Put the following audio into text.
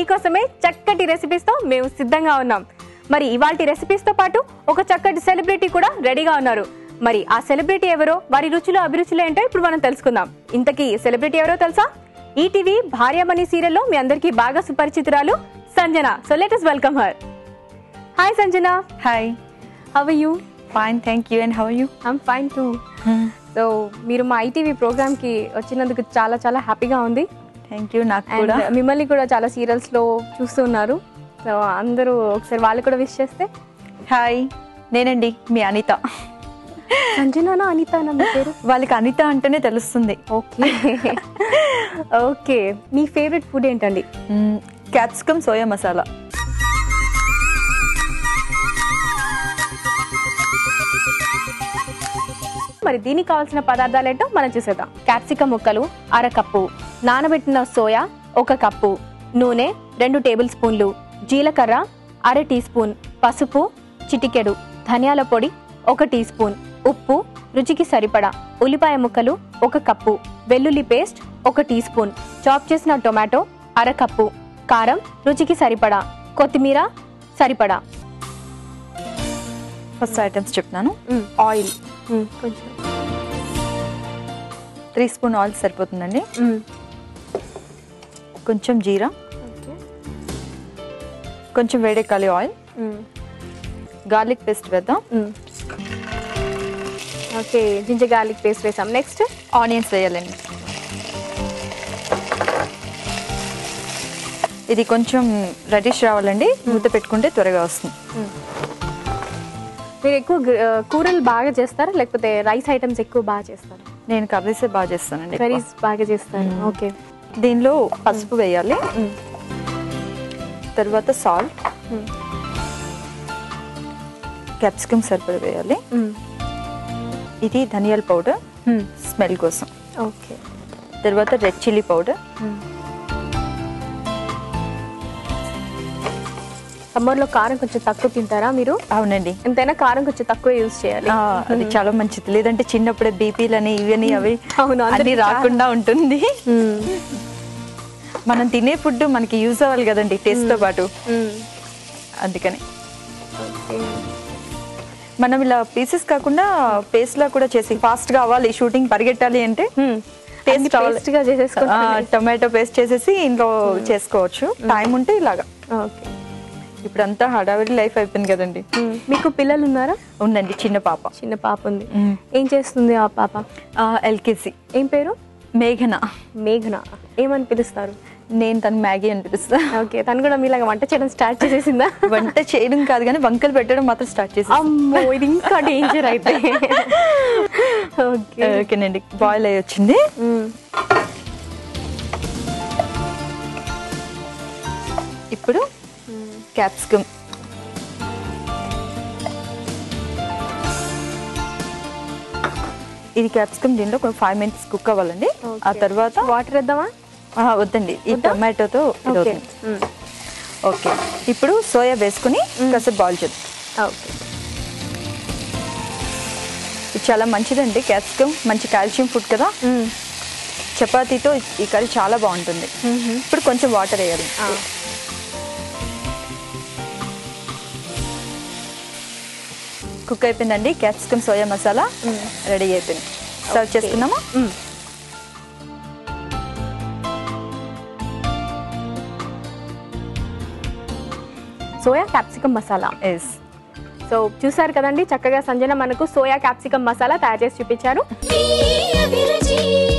మీకోసమే చక్కటి రెసిపీస్తో మేము సిద్ధంగా ఉన్నాం మరి ఇవాళ రెసిపీస్తో పాటు ఒక చక్కటి సెలబ్రిటీ కూడా రెడీగా ఉన్నారు మరి ఆ సెలబ్రిటీ ఎవరో వారి రుచులు అభిరుచులు ఏంటో ఇప్పుడు మనం తెలుసుకుందాం ఇంతకీ సెలబ్రిటీ ఎవరో తెలుసా ఈటీవీ భార్యామణి సీరియల్లో మీ అందరికీ బాగా సుపరిచితురాలు Sanjana so let us welcome her hi Sanjana hi how you fine thank you and how you I'm fine too so మీరు మా ఐటీవీ ప్రోగ్రామ్ కి వచ్చినందుకు చాలా చాలా హ్యాపీగా ఉంది థ్యాంక్ యూ నాకు అండ్ కూడా మిమ్మల్ని కూడా చాలా సీరియల్స్ లో చూస్తూ ఉన్నారు సో అందరూ ఒకసారి వాళ్ళు కూడా విష్ చేస్తే హాయ్ నేనండి మీ అనిత సంజనానా అనితానా మీ పేరు వాళ్ళకి అనిత అంటేనే తెలుస్తుంది ఓకే ఓకే మీ ఫేవరెట్ ఫుడ్ ఏంటండి క్యాప్సికమ్ సోయా మసాలా మరి దీనికి కావాల్సిన పదార్థాలు ఏంటో మనం చూసేద్దాం క్యాప్సికమ్ ముక్కలు అర కప్పు నానబెట్టిన సోయా ఒక కప్పు నూనె రెండు టేబుల్ స్పూన్లు జీలకర్ర అర టీ స్పూన్ పసుపు చిటికెడు ధనియాల పొడి ఒక టీ స్పూన్ ఉప్పు రుచికి సరిపడా ఉల్లిపాయ ముక్కలు ఒక కప్పు వెల్లుల్లి పేస్ట్ ఒక టీ స్పూన్ చాప్ చేసిన టొమాటో అర కప్పు కారం రుచికి సరిపడా కొత్తిమీర సరిపడా ఫస్ట్ ఐటమ్స్ చెప్తున్నాను ఆయిల్ కొంచెం త్రీ స్పూన్ ఆయిల్ సరిపోతుందండి కొంచెం జీరా కొంచెం వేడెక్కాలి ఆయిల్ గార్లిక్ పేస్ట్ వేద్దాం ఓకే జింజర్ గార్లిక్ పేస్ట్ వేసాం నెక్స్ట్ ఆనియన్స్ వేయాలండి ఇది కొంచెం రెడిష్ రావాలండి మూత పెట్టుకుంటే త్వరగా వస్తుంది మీరు ఎక్కువ గ్ర- ఆ, కూరలు బాగా చేస్తారా లేకపోతే రైస్ ఐటమ్స్ ఎక్కువ బాగా చేస్తారా నేను కర్రీసే బాగా చేస్తానండి ఎక్కువ. కర్రీస్ బాగా చేస్తారు ఓకే దీనిలో పసుపు వేయాలి తర్వాత సాల్ట్ క్యాప్సికమ్ సరిపడ వేయాలి ఇది ధనియాల పౌడర్ స్మెల్ కోసం ఓకే తర్వాత రెడ్ చిల్లీ పౌడర్ సమ్మర్లో కారం కొంచెం తక్కువ తింటారా మీరు అవునండి ఎంతైనా కారం కొంచెం తక్కువ యూజ్ చేయాలి ఆ, అది చాలా మంచిది లేదంటే చిన్నప్పుడే బీపీలని ఇవని అవి అవును, అన్ని అందరికీ రాకుండా ఉంటుంది మ్మ్. మనం తినే ఫుడ్ మనకి యూజ్ అవ్వాలి కదండి టేస్ట్ తో పాటు మ్మ్. అందుకని ఓకే. మనం ఇలా పీసెస్ కాకుండా పేస్ట్ లా కూడా చేసి ఫాస్ట్ గా అవ్వాలి షూటింగ్ పరిగెట్టాలి అంటే మ్మ్. Taste అన్ని కావాలి. paste గా చేసేసుకుంటారు టొమాటో పేస్ట్ చేసేసి ఇంట్లో చేసుకోవచ్చు టైం ఉంటే ఇలాగా ఓకే ఇప్పుడు అంతా హడావిడి లైఫ్ అయిపోయింది కదండి మ్మ్. మీకు పిల్లలు ఉన్నారా ఉందండి చిన్న పాప చిన్న పాప ఉంది మ్మ్. ఏం చేస్తుంది ఆ పాప ఎల్కేసి ఏం పేరు మేఘన మేఘన ఏమని పిలుస్తారు నేను తను మ్యాగీ అని పిలుస్తా ఓకే తను కూడా మీలాగా వంట చేయడం స్టార్ట్ చేసేసిందా వంట చేయడం కాదు కానీ వంకలు పెట్టడం మాత్రం స్టార్ట్ చేసి అమ్మో ఇది ఇంకా డేంజర్ అయితే ఓకే ఓకేనండి బాయిల్ అయ్యి వచ్చింది మ్మ్. ఇప్పుడు క్యాప్సికమ్ ఇది క్యాప్సికమ్ దీంట్లో ఒక ఫైవ్ మినిట్స్ కుక్ అవ్వాలండి ఆ Okay. తర్వాత వాటర్ వేద్దామా ఆ, వద్దండి ఈ టొమాటోతో ఇది ఓకే అవుతుంది ఓకే ఇప్పుడు సోయా వేసుకుని కాసేపు బాయిల్ చేద్దాం ఓకే ఇది చాలా మంచిదండి క్యాప్సికమ్ మంచి కాల్షియం ఫుడ్ కదా చపాతీతో ఈ కర్రీ చాలా బాగుంటుంది ఇప్పుడు కొంచెం వాటర్ వేయాలి కుక్ అయిపోయిందండి క్యాప్సికమ్ సోయా మసాలా రెడీ అయిపోయింది సర్వ్ చేసుకుందామా soya capsicum masala yes so చూసారు కదండి చక్కగా సంజన మనకు సోయా క్యాప్సికమ్ మసాలా తయారు చేసి చూపించారు మీ అభిరుచి